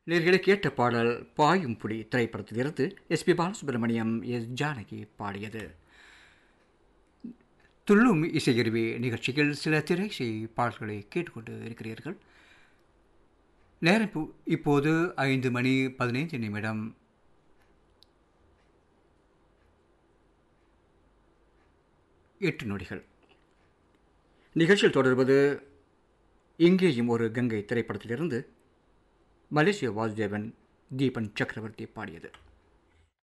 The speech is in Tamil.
நேர்களை கேட்ட பாடல் பாயும் புடி திரைப்படத்திலிருந்து எஸ்பி பாலசுப்ரமணியம் எஸ் ஜானகி பாடியது துள்ளும் இசையருவி நிகழ்ச்சியில் சில திரை இசை பாடல்களை கேட்டுக்கொண்டு இருக்கிறீர்கள் நேரம் இப்போ- இப்போது ஐந்து மணி பதினைந்து நிமிடம் எட்டு நொடிகள் நிகழ்ச்சியில் தொடர்வது இங்கேயும் ஒரு கங்கை திரைப்படத்திலிருந்து மலேசிய வாசுதேவன் தீபன் சக்கரவர்த்தி பாடியது